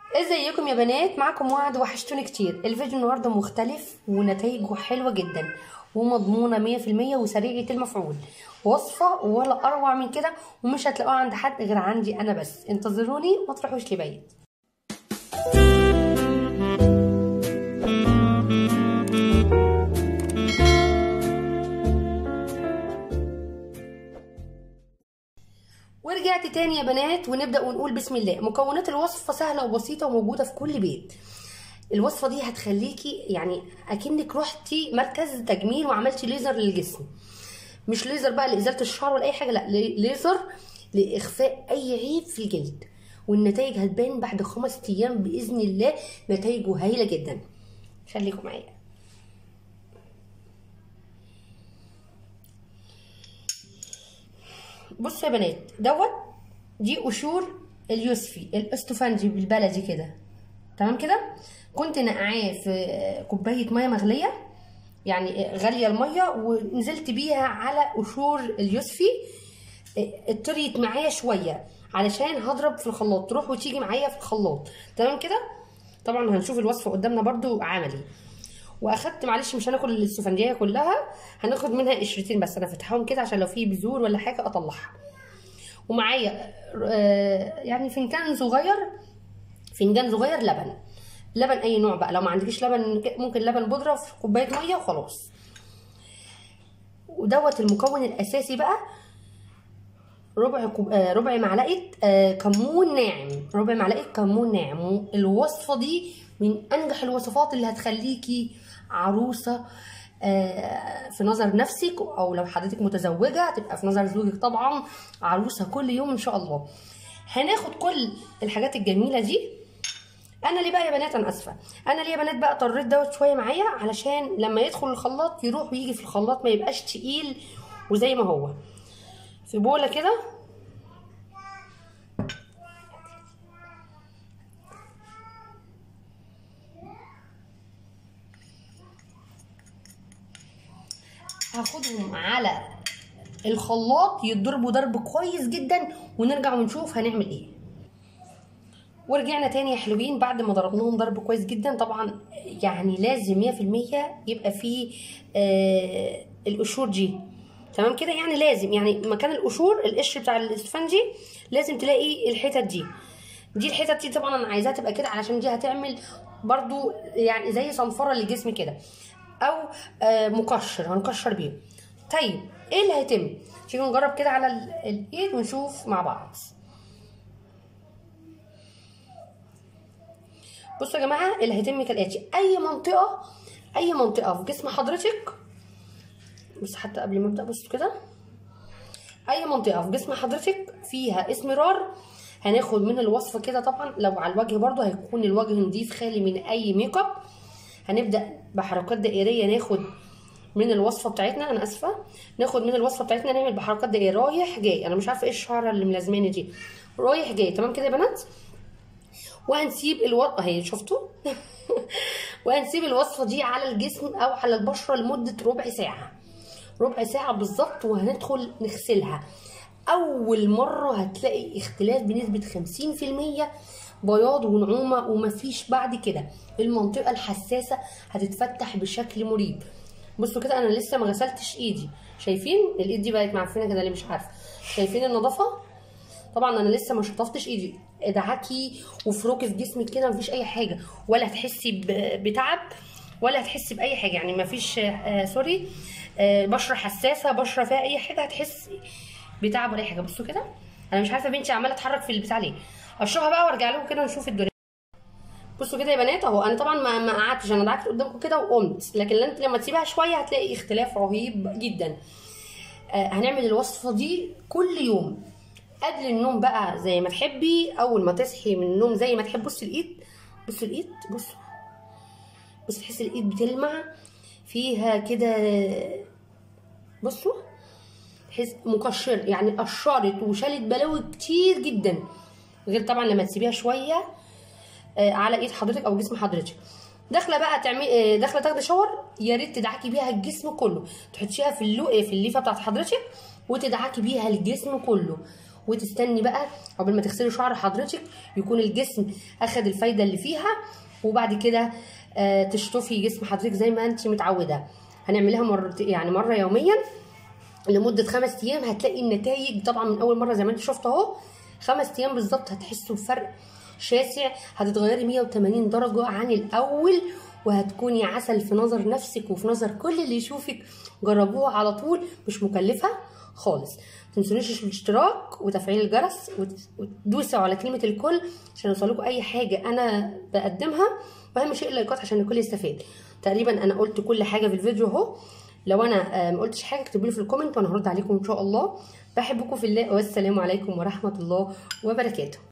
ازيكم يا بنات معكم وعد وحشتوني كتير الفيديو النهارده مختلف ونتائجه حلوه جدا ومضمونه 100% وسريعه المفعول وصفه ولا اروع من كده ومش هتلاقوها عند حد غير عندي انا بس انتظروني ما تروحوش لبعيد ورجعت تاني يا بنات ونبدا ونقول بسم الله مكونات الوصفه سهله وبسيطه وموجوده في كل بيت الوصفه دي هتخليكي يعني اكنك رحتي مركز تجميل وعملتي ليزر للجسم مش ليزر بقى لازاله الشعر ولا اي حاجه لا ليزر لاخفاء اي عيب في الجلد والنتائج هتبان بعد خمس ايام باذن الله نتائجه هايله جدا خليكم معايا بصوا يا بنات دوت دي قشور اليوسفي الاستوفنجي بالبلدي كده تمام كده كنت نقعاه في كوبايه ميه مغليه يعني غاليه الميه ونزلت بيها على قشور اليوسفي اتطريت معايا شويه علشان هضرب في الخلاط تروح وتيجي معايا في الخلاط تمام كده طبعا هنشوف الوصفه قدامنا برده عملي واخدت معلش مش هناكل السفنجيه كلها هناخد منها قشرتين بس انا فاتحاهم كده عشان لو في بذور ولا حاجه اطلعها ومعايا يعني فنجان صغير فنجان صغير لبن لبن اي نوع بقى لو ما عندكيش لبن ممكن لبن بودره في كوبايه ميه وخلاص ودوت المكون الاساسي بقى ربع كوب... ربع معلقه كمون ناعم ربع معلقه كمون ناعم الوصفه دي من انجح الوصفات اللي هتخليكي عروسه في نظر نفسك او لو حضرتك متزوجه هتبقى في نظر زوجك طبعا عروسه كل يوم ان شاء الله هناخد كل الحاجات الجميله دي انا ليه بقى يا بنات انا اسفه انا ليه يا بنات بقى طريت دوت شويه معايا علشان لما يدخل الخلاط يروح ويجي في الخلاط ما يبقاش تقيل وزي ما هو في بوله كده هاخدهم على الخلاط يتضربوا ضرب كويس جدا ونرجع ونشوف هنعمل ايه ورجعنا تاني يا حلوين بعد ما ضربناهم ضرب كويس جدا طبعا يعني لازم 100% يبقى فيه آه القشور دي تمام كده يعني لازم يعني مكان القشور القشر بتاع الاسفنجي لازم تلاقي الحتت دي دي الحتت دي طبعا انا عايزاها تبقى كده علشان دي هتعمل برضو يعني زي صنفره للجسم كده او آه مقشر هنقشر بيه طيب ايه اللي هيتم تيجي نجرب كده على الايد ونشوف مع بعض بصوا يا جماعه اللي هيتم كالاتي اي منطقه اي منطقه في جسم حضرتك بس حتى قبل ما ابدا بصوا كده اي منطقه في جسم حضرتك فيها اسمرار هناخد من الوصفه كده طبعا لو على الوجه برضو هيكون الوجه نضيف خالي من اي ميك اب هنبدا بحركات دائريه ناخد من الوصفه بتاعتنا انا اسفه ناخد من الوصفه بتاعتنا نعمل بحركات دائريه رايح جاي انا مش عارفه ايه الشعره اللي ملازماني دي رايح جاي تمام كده يا بنات وهنسيب الوصفه اهي شفتوا وهنسيب الوصفه دي على الجسم او على البشره لمده ربع ساعه ربع ساعه بالظبط وهندخل نغسلها اول مره هتلاقي اختلاف بنسبه 50% بياض ونعومه ومفيش بعد كده المنطقه الحساسه هتتفتح بشكل مريب بصوا كده انا لسه ما غسلتش ايدي شايفين الايد دي بقت معفنه كده ليه مش عارفه شايفين النظافه طبعا انا لسه ما شطفتش ايدي ادعكي وفروكي في جسمك كده مفيش اي حاجه ولا هتحسي بتعب ولا هتحسي باي حاجه يعني مفيش آه سوري آه بشره حساسه بشره فيها اي حاجه هتحسي بتعب ولا اي حاجه بصوا كده انا مش عارفه بنتي عماله تحرك في البتاع ليه اشربها بقى وارجع لكم كده نشوف الدنيا بصوا كده يا بنات اهو انا طبعا ما ما قعدتش انا دعكت قدامكم كده وقمت لكن انت لما تسيبها شويه هتلاقي اختلاف رهيب جدا آه هنعمل الوصفه دي كل يوم قبل النوم بقى زي ما تحبي اول ما تصحي من النوم زي ما تحبي بصي الايد بصوا الايد بصوا بصوا تحسي الايد بتلمع فيها كده بصوا تحس مقشر يعني قشرت وشالت بلاوي كتير جدا غير طبعا لما تسيبيها شويه على ايد حضرتك او جسم حضرتك داخله بقى تعملي داخله تاخدي شاور يا ريت تدعكي بيها الجسم كله تحطيها في اللو في الليفه بتاعت حضرتك وتدعكي بيها الجسم كله وتستني بقى قبل ما تغسلي شعر حضرتك يكون الجسم اخد الفايده اللي فيها وبعد كده آه تشطفي جسم حضرتك زي ما انت متعوده هنعملها مرة يعني مره يوميا لمده خمس ايام هتلاقي النتائج طبعا من اول مره زي ما انت شفت اهو خمس ايام بالظبط هتحسوا بفرق شاسع هتتغيري 180 درجه عن الاول وهتكوني عسل في نظر نفسك وفي نظر كل اللي يشوفك جربوها على طول مش مكلفه خالص تنسونيش الاشتراك وتفعيل الجرس وتدوسوا على كلمه الكل عشان يوصلكوا اي حاجه انا بقدمها واهم شيء اللايكات عشان الكل يستفاد تقريبا انا قلت كل حاجه في الفيديو اهو لو انا ما قلتش حاجه اكتبوا لي في الكومنت وانا هرد عليكم ان شاء الله بحبكم في الله والسلام عليكم ورحمه الله وبركاته